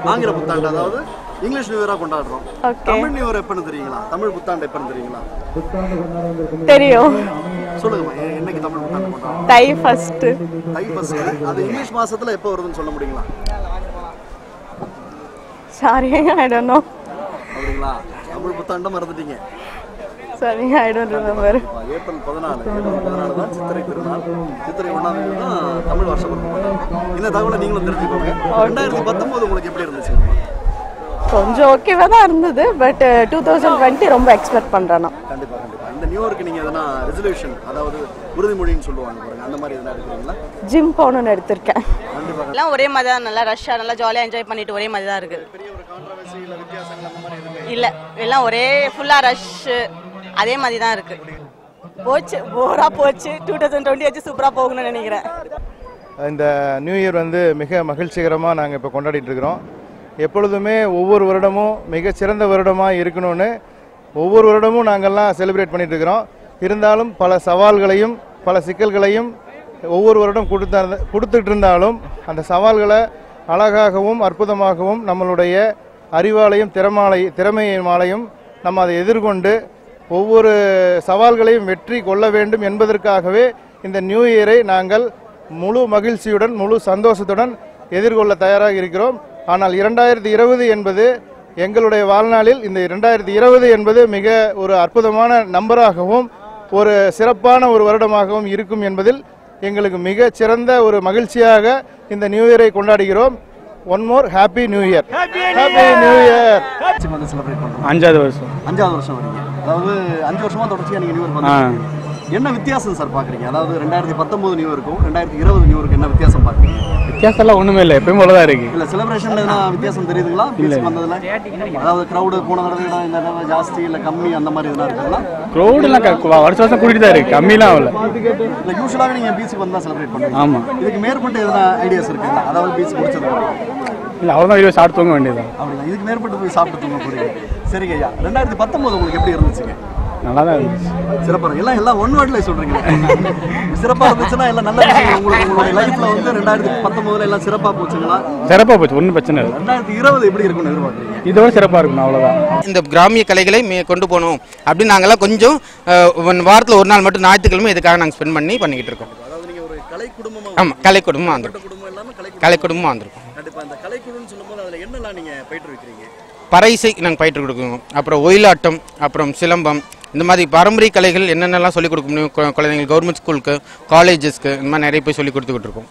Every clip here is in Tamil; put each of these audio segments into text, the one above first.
ஆங்கில புத்தாண்டு அதாவது இங்கிலீஷ் நியூ இயரா கொண்டாடுறோம் Okay. தமிழ் நியூ இயர் எப்பன்னு தெரியுங்களா தமிழ் புத்தாண்டு எப்பன்னு தெரியுங்களா தெரியும் சொல்லுங்கம்மா எ- என்னைக்கு தமிழ் புத்தாண்டு கொண்டாடுறோம் தை ஃபர்ஸ்ட் தை ஃபர்ஸ்ட் அது இங்கிலீஷ் மாசத்துல எப்போ வருதுன்னு சொல்ல முடியுங்களா சாரி ஐ டோன்ட் நோ அப்படிங்களா தமிழ் புத்தாண்டை மறந்துட்டீங்க sorry I don't remember April பதினாலு ஏப்ரல் பதினாலு தான் சித்திரை திருநாள் சித்திரை ஒன்றாம் தேதி தான் தமிழ் வருஷ பிறப்பு இந்த தகவலை நீங்களும் தெரிஞ்சுக்கோங்க ரெண்டாயிரத்தி பத்தொன்பது உங்களுக்கு எப்படி இருந்துச்சு கொஞ்சம் ஓகேவா தான் இருந்தது பட் டூ தௌசண்ட் டுவெண்ட்டி ரொம்ப எக்ஸ்பெக்ட் பண்ணுறேன் நான் கண்டிப்பா கண்டிப்பா இந்த நியூ இயர்க்கு நீங்க எதனா ரெசல்யூஷன் அதாவது உறுதிமொழின்னு சொல்லுவாங்க பாருங்க அந்த மாதிரி எதனா எடுக்கிறீங்களா ஜிம் போகணும்னு எடுத்திருக்கேன் கண்டிப்பா எல்லாம் ஒரே மாதிரி தான் நல்லா ரஷ்ஷாக நல்லா ஜாலியாக என்ஜாய் பண்ணிட்டு ஒரே மாதிரி தான் இருக்குது பெரிய ஒரு கான்ட்ரவர்சி இல்ல வித்தியாசங்கள் அந்த மாதிரி எதுவுமே இல்லை எல்லாம் ஒரே ஃபுல்லாக ரஷ்ஷு அதே மாதிரி தான் இருக்குது போச்சு போரா போச்சு டூ தௌசண்ட் டுவெண்ட்டி வச்சு சூப்பராக போகணும்னு நினைக்கிறேன் இந்த நியூ இயர் வந்து மிக மகிழ்ச்சிகரமாக நாங்கள் இப்போ கொண்டாடிட்டு இருக்கிறோம் எப்பொழுதுமே ஒவ்வொரு வருடமும் மிக சிறந்த வருடமாக இருக்கணும்னு ஒவ்வொரு வருடமும் நாங்கள்லாம் செலிப்ரேட் பண்ணிட்டு இருக்கிறோம் இருந்தாலும் பல சவால்களையும் பல சிக்கல்களையும் ஒவ்வொரு வருடம் கொடுத்த கொடுத்துட்டு இருந்தாலும் அந்த சவால்களை அழகாகவும் அற்புதமாகவும் நம்மளுடைய அறிவாலையும் திறமாலை திறமையினாலையும் நம்ம அதை எதிர்கொண்டு ஒவ்வொரு சவால்களையும் வெற்றி கொள்ள வேண்டும் என்பதற்காகவே இந்த நியூ இயரை நாங்கள் முழு மகிழ்ச்சியுடன் முழு சந்தோஷத்துடன் எதிர்கொள்ள தயாராக இருக்கிறோம் ஆனால் இரண்டாயிரத்தி இருபது என்பது எங்களுடைய வாழ்நாளில் இந்த இரண்டாயிரத்தி இருபது என்பது மிக ஒரு அற்புதமான நம்பராகவும் ஒரு சிறப்பான ஒரு வருடமாகவும் இருக்கும் என்பதில் எங்களுக்கு மிக சிறந்த ஒரு மகிழ்ச்சியாக இந்த நியூ இயரை கொண்டாடுகிறோம் one more happy new year happy new year வந்து செலிப்ரேட் பண்றோம் அஞ்சாவது வருஷம் அஞ்சாவது வருஷம் வரீங்க அதாவது அஞ்சு வருஷமா தொடர்ச்சியா நீங்க நியூ இயர் பண்ணிருக்கீங்க என்ன வித்தியாசம் சார் பாக்குறீங்க அதாவது ரெண்டாயிரத்தி பத்தொன்பது நியூ இயருக்கும் ரெண்டாயிரத்தி இருபது நியூ இயருக்கு என்ன வித்தியாசம் பாக்குறீங்க வித்தியாசம்லாம் ஒன்றுமே இல்லை எப்பயும் போல தான் இருக்கு இல்ல செலிப்ரேஷன்ல எதனா வித்தியாசம் தெரியுதுங்களா பேசி வந்ததுல அதாவது கிரௌடு போன தடவை விட இந்த தடவை ஜாஸ்தி இல்ல கம்மி அந்த மாதிரி எதனா இருக்குங்களா க்ரௌடெல்லாம் வருஷம் வருஷம் கூட்டிட்டு தான் இருக்கு கம்மிலாம் ஆகல இல்ல யூஸ்வலாவே நீங்க பீச்சுக்கு வந்தா செலிப்ரேட் பண்ணுவீங்க ஆமா இதுக்கு மேற்பட்ட எதனா ஐடியாஸ் இருக்குங்களா அதாவது பீச் முடிச்சது அப்புறம். இல்லை அவ்வளோதான் இருபது சாப்பிட்டு தூங்க வேண்டியதுதான் அப்படிங்களா இதுக்கு மேற்பட்டு போய் சாப்பிட்டு தூங்க போறீங்க சரிங்க ஐயா ரெண்டாயிரத்தி பத்தொன்பது உங்களுக்கு எப்படி இருந்துச்சுங்க நல்லா தான் இருந்துச்சு சிறப்பா இருக்கு. எல்லாம் எல்லாம் ஒன் வேர்ட்ல சொல்றீங்க சிறப்பா இருந்துச்சுன்னா எல்லாம் நல்ல விஷயம் உங்களுக்கு உங்களுடைய லைஃப்ல வந்து ரெண்டாயிரத்தி பத்தொன்பதுல எல்லாம் சிறப்பா போச்சுங்களா சிறப்பாக போச்சு ஒன்றும் பிரச்சனை இல்லை ரெண்டாயிரத்தி இருபது எப்படி இருக்கும்னு எதிர்பார்க்குறீங்க இதோட சிறப்பாக இருக்கணும் அவ்வளோதான் இந்த கிராமிய கலைகளை மே- கொண்டு போகணும் அப்படின்னு நாங்கெல்லாம் கொஞ்சம் வாரத்தில் ஒரு நாள் மட்டும் ஞாயிற்றுக்கிழமை இதுக்காக நாங்கள் ஸ்பெண்ட் பண்ணி பண்ணிக்கிட்டு இருக்கோம் அதாவது நீங்க ஒரு கலை குடும்பமா ஆமாம் கலை குடும்பமாக வந்திருக்கோம் குடும்பம் இல்லாம கலை கலை குடும்பமாக வந்திருக்கோம் கண்டிப்பா இந்த கலைக்குழுன்னு சொல்லும்போது அதுல என்னெல்லாம் நீங்க பயிற்று வைக்கிறீங்க பறைசை நாங்கள் பயிற்று கொடுக்குறோம் அப்புறம் ஒயிலாட்டம் அப்புறம் சிலம்பம் இந்த மாதிரி பாரம்பரிய கலைகள் என்னென்னலாம் சொல்லிக் கொடுக்க முடியும் கு- குழந்தைங்களுக்கு கவர்மெண்ட் ஸ்கூலுக்கு காலேஜஸ்க்கு இந்த மாதிரி நிறைய போய் சொல்லிக் கொடுத்துக்கிட்டு இருக்கோம்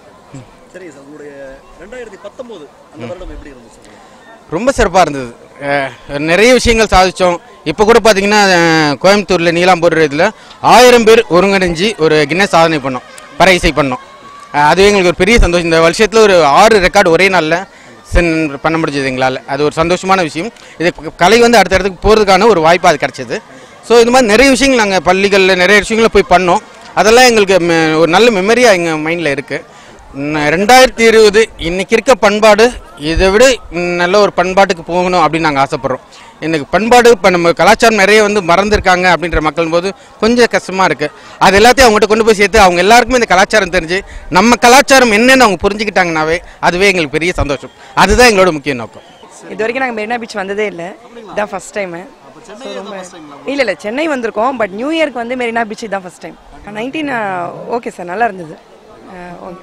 சரிங்க சார் உங்களுடைய ரெண்டாயிரத்தி பத்தொன்பது அந்த வருடம் எப்படி இருந்துச்சு ரொம்ப சிறப்பாக இருந்தது அஹ், நிறைய விஷயங்கள் சாதித்தோம் இப்போ கூட பார்த்தீங்கன்னா அஹ், கோயம்புத்தூரில் நீலாம்பூர் இதில் ஆயிரம் பேர் ஒருங்கிணைஞ்சு ஒரு கின்னஸ் சாதனை பண்ணோம் பறை இசை பண்ணோம் அஹ், அதுவே எங்களுக்கு ஒரு பெரிய சந்தோஷம் இந்த வருஷத்தில் ஒரு ஆறு ரெக்கார்டு ஒரே நாளில் சென் பண்ண முடிஞ்சது எங்களால் அது ஒரு சந்தோஷமான விஷயம் இது கலை வந்து அடுத்த இடத்துக்கு போகிறதுக்கான ஒரு வாய்ப்பு அது கிடச்சிது ஸோ இது மாதிரி நிறைய விஷயங்கள் நாங்கள் பள்ளிகளில் நிறைய விஷயங்களை போய் பண்ணோம் அதெல்லாம் எங்களுக்கு மெ- ஒரு நல்ல மெமரியாக எங்கள் மைண்டில் இருக்குது ரெண்டாயிரத்தி இருபது இன்னைக்கு இருக்க பண்பாடு இதை விட ம், நல்ல ஒரு பண்பாட்டுக்கு போகணும் அப்படின்னு நாங்கள் ஆசைப்படுறோம் எனக்கு பண்பாடு இப்போ நம்ம கலாச்சாரம் நிறைய வந்து மறந்துருக்காங்க அப்படின்ற மக்கள் போது கொஞ்சம் கஷ்டமாக இருக்குது அது எல்லாத்தையும் அவங்ககிட்ட கொண்டு போய் சேர்த்து அவங்க எல்லாருக்குமே இந்த கலாச்சாரம் தெரிஞ்சு நம்ம கலாச்சாரம் என்னன்னு அவங்க புரிஞ்சுக்கிட்டாங்கனாவே அதுவே எங்களுக்கு பெரிய சந்தோஷம் அதுதான் எங்களோட முக்கிய நோக்கம் இது வரைக்கும் நாங்கள் மெரினா பீச் வந்ததே இல்லை இதான் ஃபர்ஸ்ட் டைமு இல்லை இல்லை சென்னை வந்திருக்கோம் பட் நியூ இயர்க்கு வந்து மெரினா பீச் தான் first time nineteen okay sir நல்லா இருந்தது ஓகே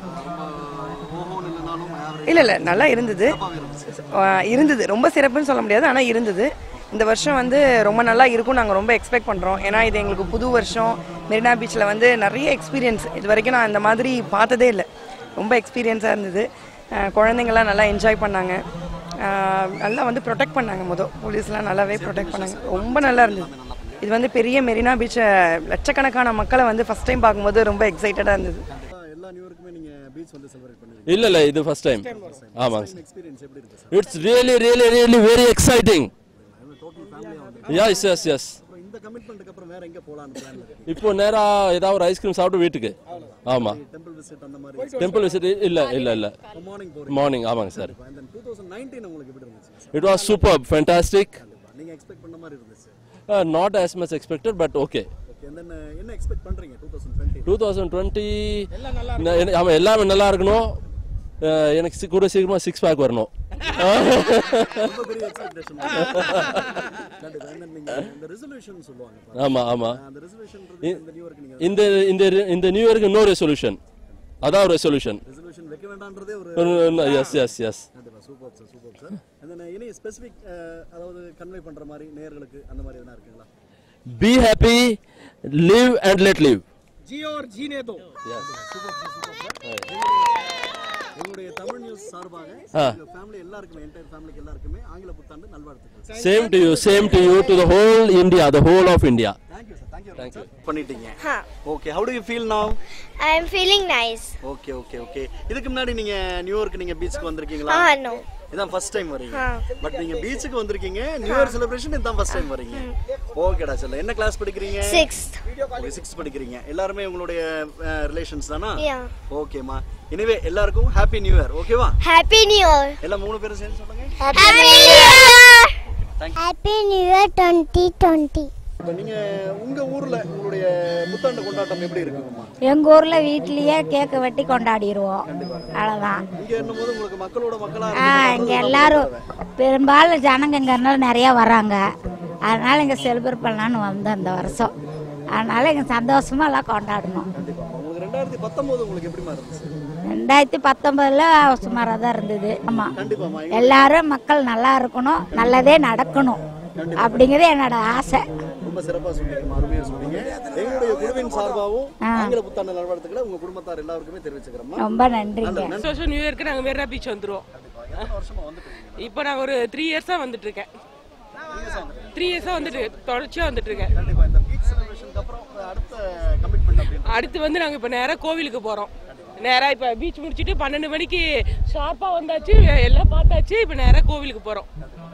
இல்லை இல்லை நல்லா இருந்தது அஹ், இருந்தது ரொம்ப சிறப்புன்னு சொல்ல முடியாது ஆனால் இருந்தது இந்த வருஷம் வந்து ரொம்ப நல்லா இருக்கும் நாங்கள் ரொம்ப எக்ஸ்பெக்ட் பண்ணுறோம் ஏன்னா இது எங்களுக்கு புது வருஷம் மெரினா பீச்சில் வந்து நிறைய எக்ஸ்பீரியன்ஸ் இது வரைக்கும் நான் இந்த மாதிரி பார்த்ததே இல்லை ரொம்ப எக்ஸ்பீரியன்ஸாக இருந்தது அஹ், குழந்தைங்கள்லாம் நல்லா என்ஜாய் பண்ணாங்க அஹ், நல்லா வந்து ப்ரொடெக்ட் பண்ணாங்க மொதல் போலீஸ்லாம் நல்லாவே ப்ரொடெக்ட் பண்ணாங்க ரொம்ப நல்லா இருந்தது இது வந்து பெரிய மெரினா பீச்சை லட்சக்கணக்கான மக்களை வந்து ஃபஸ்ட் டைம் பார்க்கும்போது ரொம்ப எக்ஸைட்டடாக இருந்தது எல்லா நியூ இயருக்குமே நீங்க பீச் வந்து செலிப்ரேட் பண்ணுவீங்க இல்ல இல்ல இது ஃபர்ஸ்ட் டைம் ஆமாங்க சார் எக்ஸ்பீரியன்ஸ் எப்படி இருக்கு sir it's really really really very exciting yes yes yes அப்புறம் இந்த கமிட்மெண்ட்டுக்கு அப்புறம் வேற எங்க போலாம்னு பிளான் இருக்கு இப்போ நேரா ஏதாவது ஒரு ஐஸ்கிரீம் சாப்பிட்டு வீட்டுக்கு ஆமா டெம்பிள் விசிட் அந்த மாதிரி டெம்பிள் விசிட் இல்ல இல்ல இல்ல மார்னிங் போறீங்க மார்னிங் ஆமாங்க சார் and then 2019 உங்களுக்கு எப்படி இருந்துச்சு இட் வாஸ் சூப்பர் ஃபேண்டாஸ்டிக் நீங்க எக்ஸ்பெக்ட் பண்ண மாதிரி இருந்துச்சு not as much expected but okay okay and then uh, என்ன எக்ஸ்பெக்ட் பண்றீங்க 2020 டூ தௌசண்ட் டுவெண்ட்டி ஆமாம் எல்லாமே நல்லா இருக்கணும் அஹ் எனக்கு சி- கூட சீக்கிரமாக சிக்ஸ் பேக் வரணும் ரொம்ப பெரிய எக்ஸ்பெக்டேஷன் கண்டிப்பா என்ன நீங்க இந்த ரெசல்யூஷன் சொல்லுவாங்க பாருங்க. ஆமா ஆமா அந்த ரெசல்யூஷன் இந்த நியூ இயர்க்கு நீங்க இந்த இந்த இந்த நியூ இயருக்கு நோ ரெசொல்யூஷன் அதான் ரெசொல்யூஷன் ரெசல்யூஷன் வைக்க வேண்டாம்ன்றதே ஒரு எஸ் எஸ் எஸ் கண்டிப்பா சூப்பர் சார் சூப்பர் சார் அந்த இனி ஸ்பெசிபிக் அதாவது கன்வே பண்ற மாதிரி நேயர்களுக்கு அந்த மாதிரி எதனா இருக்குங்களா be happy live and let live ஜி ஆர் ஜீனே தோ சூப்பர் சூப்பர் சார் எங்களுடைய தமிழ் நியூஸ் சார்பாக எங்க ஃபேமிலி எல்லாருக்குமே என்டையர் ஃபேமிலிக்கு எல்லாருக்குமே ஆங்கில புத்தாண்டு நல்வாழ்த்துக்கள் same to you same to you to the whole India the whole of India thank you sir thank you thank you பண்ணிட்டீங்க okay how do you feel now I am feeling nice. Okay okay okay இதுக்கு முன்னாடி நீங்க நியூயார்க் நீங்க பீச்சுக்கு வந்திருக்கீங்களா Ah, no. இதான் ஃபர்ஸ்ட் டைம் வரீங்க ஆ. பட் நீங்க பீச்சுக்கு வந்திருக்கீங்க நியூ இயர் செலிப்ரேஷன் இதான் ஃபர்ஸ்ட் டைம் வரீங்க ஓகேடா செல்ல என்ன கிளாஸ் படிக்கிறீங்க Sixth. ஓகே சிக்ஸ்த் படிக்கிறீங்க எல்லாருமே உங்களுடைய ரிலேஷன்ஸ் தானா Yeah. ஓகேம்மா எனவே எல்லாருக்கும் ஹாப்பி நியூ இயர் ஓகேவா Happy New Year. எல்லாம் மூணு பேரும் சேர்ந்து சொல்லுங்க Happy New Year. Happy New Year 2020. இப்போ நீங்க உங்க ஊர்ல உங்களுடைய புத்தாண்டு கொண்டாட்டம் எப்படி இருக்குங்கம்மா எங்கள் ஊரில் வீட்லேயே கேக்கு வெட்டி கொண்டாடிடுவோம் அவ்வளோதான் இங்க என்னும்போது உங்களுக்கு மக்களோட மக்களா ஆ இங்கே எல்லாரும் பெரும்பாலும் ஜனங்க இங்கே நிறையா வராங்க அதனால் இங்கே செலிப்ரேட் பண்ணலான்னு வந்தோம் இந்த வருஷம் அதனால் இங்கே சந்தோஷமாக எல்லாம் கொண்டாடணும் உங்களுக்கு ரெண்டாயிரத்தி பத்தொன்பது உங்களுக்கு எப்படிமா இருந்துச்சு ரெண்டாயிரத்தி பத்தொம்பதில் சுமாராக தான் இருந்தது ஆமாம் கண்டிப்பாம்மா எல்லாரும் மக்கள் நல்லா இருக்கணும் நல்லதே நடக்கணும் அப்படிங்கிறது என்னோட ஆசை ரொம்ப சிறப்பா சொன்னீங்க அருமையா சொன்னீங்க எங்களுடைய குழுவின் சார்பாகவும் ஆ. ஆங்கில புத்தாண்டு நல்வாழ்த்துக்களை உங்க குடும்பத்தார் எல்லாருக்குமே தெரிவிச்சுக்கிறோம் ரொம்ப நன்றிங்க வருஷம் நியூ இயர்க்கு நாங்கள் மெரினா பீச் வந்துருவோம் இப்போ நான் ஒரு த்ரீ இயர்ஸாக வந்துட்டு இருக்கேன் த்ரீ இயர்ஸாக வந்துட்டு தொடர்ச்சியாக வந்துட்டு இருக்கேன் கண்டிப்பா இந்த பீச் செலிப்ரேஷனுக்கு அப்புறம் அடுத்த கமிட்மெண்ட் அப்படின்னு அடுத்து வந்து நாங்கள் இப்போ நேராக கோவிலுக்கு போகிறோம் நேராக இப்போ பீச் முடிச்சுட்டு பன்னெண்டு மணிக்கு ஷார்ப்பாக வந்தாச்சு எல்லாம் பார்த்தாச்சு இப்போ நேராக கோவிலுக்கு போகிறோம்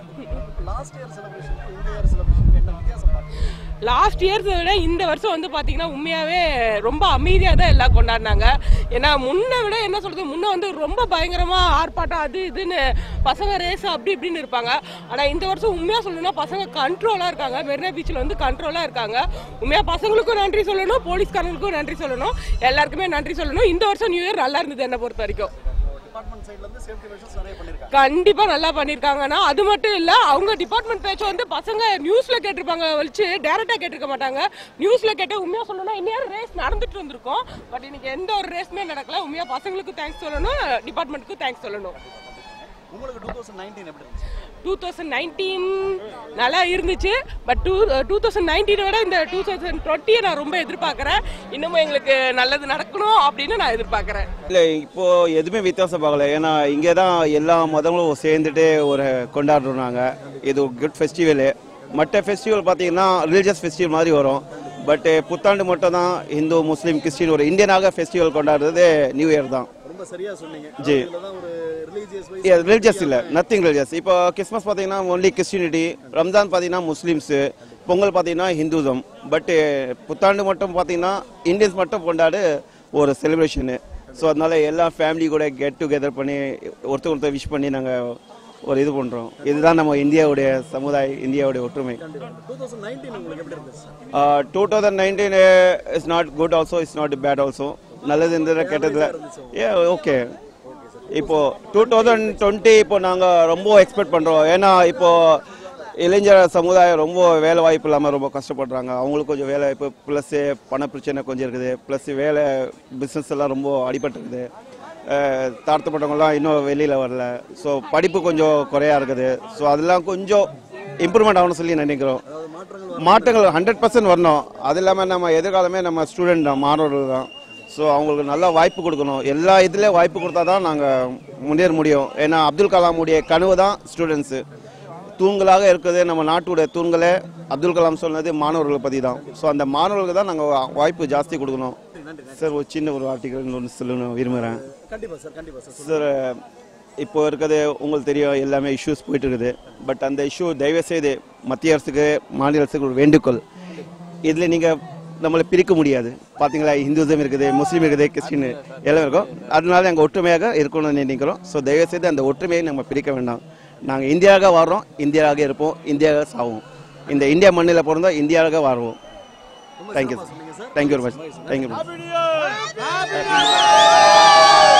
லாஸ்ட் இயர் செலிப்ரேஷன் இந்த இயர் செலிப்ரேஷன் என்ன வித்தியாசம் பாருங்க லாஸ்ட் இயர்ஸை விட இந்த வருஷம் வந்து பார்த்தீங்கன்னா உண்மையாகவே ரொம்ப அமைதியாக தான் எல்லாம் கொண்டாடினாங்க ஏன்னா முன்ன விட என்ன சொல்கிறது முன்ன வந்து ரொம்ப பயங்கரமாக ஆர்ப்பாட்டம் அது இதுன்னு பசங்க ரேஸ் அப்படி இப்படின்னு இருப்பாங்க ஆனால் இந்த வருஷம் உண்மையாக சொல்லணும்னா பசங்க கண்ட்ரோலாக இருக்காங்க மெரினா பீச்சில் வந்து கண்ட்ரோலாக இருக்காங்க உண்மையாக பசங்களுக்கும் நன்றி சொல்லணும் போலீஸ்காரங்களுக்கும் நன்றி சொல்லணும் எல்லாருக்குமே நன்றி சொல்லணும் இந்த வருஷம் நியூ இயர் நல்லா இருந்தது என்னை பொறுத்த வரைக்கும் டிபார்ட்மெண்ட் சைடுல இருந்து சேஃப்டி மெஷர்ஸ் நிறைய பண்ணிருக்காங்க கண்டிப்பா நல்லா பண்ணிருக்காங்கன்னா அது மட்டும் இல்ல அவங்க டிபார்ட்மெண்ட் பேச்சு வந்து பசங்க நியூஸ்ல கேட்டிருப்பாங்க வச்சு டைரக்டா கேட்டிருக்க மாட்டாங்க நியூஸ்ல கேட்ட உண்மையா சொல்லணும்னா இன்னும் ரேஸ் நடந்துட்டு இருந்திருக்கும் பட் இன்னைக்கு எந்த ஒரு ரேஸ்மே நடக்கல உண்மையா பசங்களுக்கு தேங்க்ஸ் சொல்லணும் டிபார்ட்மெண்ட்டுக்கும் தேங்க்ஸ் சொல்லணும் உங்களுக்கு டூ தௌசண்ட் நைன்டீன் எப்படி இருந்துச்சு டூ தௌசண்ட் நைன்டீன் நல்லா இருந்துச்சு பட் டூ டூ தௌசண்ட் நைன்டீனை விட இந்த டூ தௌசண்ட் டுவெண்ட்டியை நான் ரொம்ப எதிர்பார்க்குறேன் இன்னமும் எங்களுக்கு நல்லது நடக்கணும் அப்படின்னு நான் எதிர்பார்க்குறேன் இல்லை இப்போ எதுவுமே வித்தியாசம் பார்க்கல ஏன்னா இங்கே தான் எல்லா மதங்களும் சேர்ந்துட்டு ஒரு கொண்டாடுறோம் நாங்கள் இது குட் ஃபெஸ்டிவலு மற்ற ஃபெஸ்டிவல் பார்த்தீங்கன்னா ரிலீஜியஸ் ஃபெஸ்டிவல் மாதிரி வரும் பட் புத்தாண்டு மட்டும் தான் இந்து முஸ்லீம் கிறிஸ்டின் ஒரு இந்தியனாக ஃபெஸ்டிவல் கொண்டாடுறது நியூ இயர் தான் ரொம்ப சரியா சொன்னீங்க ஜி. இதுல தான் ஒரு ரிலீஜியஸ் ரிலீஜியஸ் இல்லை நத்திங் ரிலீஜியஸ் இப்போ கிறிஸ்மஸ் பார்த்தீங்கன்னா ஒன்லி கிறிஸ்டினிட்டி ரம்ஜான் பார்த்தீங்கன்னா முஸ்லீம்ஸு பொங்கல் பார்த்தீங்கன்னா ஹிந்துசம் பட்டு புத்தாண்டு மட்டும் பார்த்தீங்கன்னா இந்தியன்ஸ் மட்டும் கொண்டாடு ஒரு செலிப்ரேஷனு ஸோ அதனால எல்லா ஃபேமிலி கூட கெட் டுகெதர் பண்ணி ஒருத்தர் ஒருத்தர் விஷ் பண்ணி நாங்கள் ஒரு இது பண்ணுறோம் இதுதான் நம்ம இந்தியாவுடைய சமுதாய இந்தியாவுடைய ஒற்றுமை டூ தௌசண்ட் நைன்டீன் உங்களுக்கு எப்படி இருந்துச்சு two thousand nineteen is not good also is not bad also நல்லது இருந்தது கெட்டதில் ஏ ஓகே இப்போ டூ தௌசண்ட் டுவெண்ட்டி இப்போ நாங்கள் ரொம்ப எக்ஸ்பெக்ட் பண்ணுறோம் ஏன்னா இப்போ இளைஞர் சமுதாயம் ரொம்ப வேலை வாய்ப்பு இல்லாமல் ரொம்ப கஷ்டப்படுறாங்க அவங்களுக்கு கொஞ்சம் வேலை வாய்ப்பு ப்ளஸ் பண பிரச்சனை கொஞ்சம் இருக்குது ப்ளஸ் வேலை பிஸ்னஸ் எல்லாம் ரொம்ப அடிபட்டுருக்குது அஹ், தாழ்த்தப்பட்டவங்கலாம் இன்னும் வெளியில் வரல ஸோ படிப்பு கொஞ்சம் குறையா இருக்குது ஸோ அதெல்லாம் கொஞ்சம் இம்ப்ரூவ்மெண்ட் ஆகணும்னு சொல்லி நினைக்கிறோம் மாற்றங்கள் ஹண்ட்ரட் பர்சன்ட் வரணும் அது இல்லாமல் நம்ம எதிர்காலமே நம்ம ஸ்டூடெண்ட் தான் மாணவர்கள் தான் ஸோ அவங்களுக்கு நல்ல வாய்ப்பு கொடுக்கணும் எல்லா இதுலேயும் வாய்ப்பு கொடுத்தா தான் நாங்கள் முன்னேற முடியும் ஏன்னா அப்துல் கலாமுடைய கனவு தான் ஸ்டூடெண்ட்ஸு தூண்களாக இருக்குது நம்ம நாட்டுடைய தூண்களே அப்துல் கலாம் சொன்னது மாணவர்களை பற்றி தான் ஸோ அந்த மாணவர்களுக்கு தான் நாங்கள் வாய்ப்பு ஜாஸ்தி கொடுக்கணும் சார் ஒரு சின்ன ஒரு ஆர்டிக்கல் ஒன்று சொல்லணும் விரும்புகிறேன் கண்டிப்பா சார் கண்டிப்பா சார் சார் இப்போ இருக்கிறது உங்களுக்கு தெரியும் எல்லாமே இஷ்யூஸ் போயிட்டு இருக்குது பட் அந்த இஷ்யூ தயவு செய்து மத்திய அரசுக்கு மாநில அரசுக்கு ஒரு வேண்டுகோள் இதில் நீங்கள் நம்மளை பிரிக்க முடியாது பார்த்தீங்களா இந்துசம் இருக்குது முஸ்லீம் இருக்குது கிறிஸ்டின் எல்லாம் இருக்கும் அதனால நாங்கள் ஒற்றுமையாக இருக்கணும்னு நினைக்கிறோம் ஸோ தயவு செய்து அந்த ஒற்றுமையை நம்ம பிரிக்க வேண்டாம் நாங்கள் இந்தியாவாக வர்றோம் இந்தியாவாக இருப்போம் இந்தியாவாக சாவோம் இந்த இந்தியா மண்ணில் பிறந்தோம் இந்தியாவாக வாழ்வோம் thank you thank you very much thank you